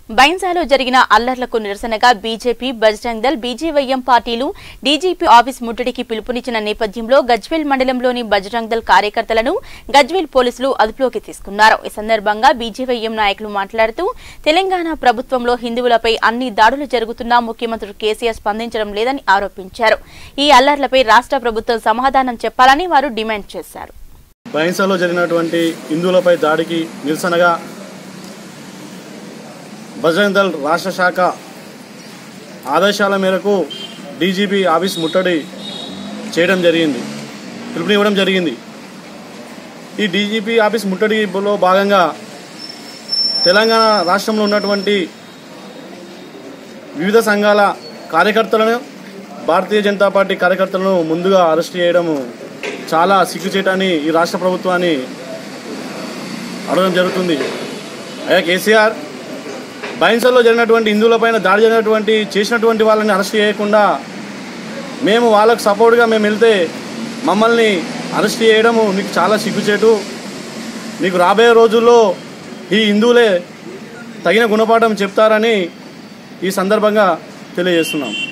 బైన్సాలో జరిగిన అల్లర్లకు నిరసనగా బీజేపీ బజరంగ్ దల్ బీజేవైఎం పార్టీలు డీజీపీ ఆఫీస్ ముట్టడికి పిలుపునిచ్చిన నేపథ్యంలో గజ్వేల్ మండలంలోని బజరంగ్ దల్ కార్యకర్తలను గజ్వేల్ పోలీసులు అదుపులోకి తీసుకున్నారు ఈ సందర్భంగా బీజేవైఎం నాయకులు మాట్లాడుతూ తెలంగాణ ప్రభుత్వంలో హిందువులపై అన్ని దాడులు జరుగుతున్నా ముఖ్యమంత్రి కేసీఆర్ స్పందించడం లేదని ఆరోపించారు ఈ అల్లర్లపై రాష్ట్ర ప్రభుత్వం సమాధానం చెప్పాలని వారు డిమాండ్ చేశారు బైన్సాలో జరిగినటువంటి హిందువులపై దాడికి నిరసనగా బజరంగ్ దళ్ రాష్ట్ర శాఖ ఆదేశాల మేరకు డీజీపీ ఆఫీస్ ముట్టడి చేయడం జరిగింది పిలుపునివ్వడం జరిగింది ఈ డీజీపీ ఆఫీస్ ముట్టడిలో భాగంగా తెలంగాణ రాష్ట్రంలో ఉన్నటువంటి వివిధ సంఘాల కార్యకర్తలను భారతీయ జనతా పార్టీ కార్యకర్తలను ముందుగా అరెస్ట్ చేయడము చాలా సిగ్గుచేటని ఈ రాష్ట్ర ప్రభుత్వాన్ని అడగడం జరుగుతుంది అయ్యా కేసీఆర్ బైన్సల్లో జరిగినటువంటి హిందువులపైన దాడి జరిగినటువంటి చేసినటువంటి వాళ్ళని అరెస్ట్ చేయకుండా మేము వాళ్ళకు సపోర్ట్గా మేము వెళ్తే మమ్మల్ని అరెస్ట్ చేయడము నీకు చాలా సిగ్గుచేటు నీకు రాబోయే రోజుల్లో ఈ హిందువులే తగిన గుణపాఠం చెప్తారని ఈ సందర్భంగా తెలియజేస్తున్నాం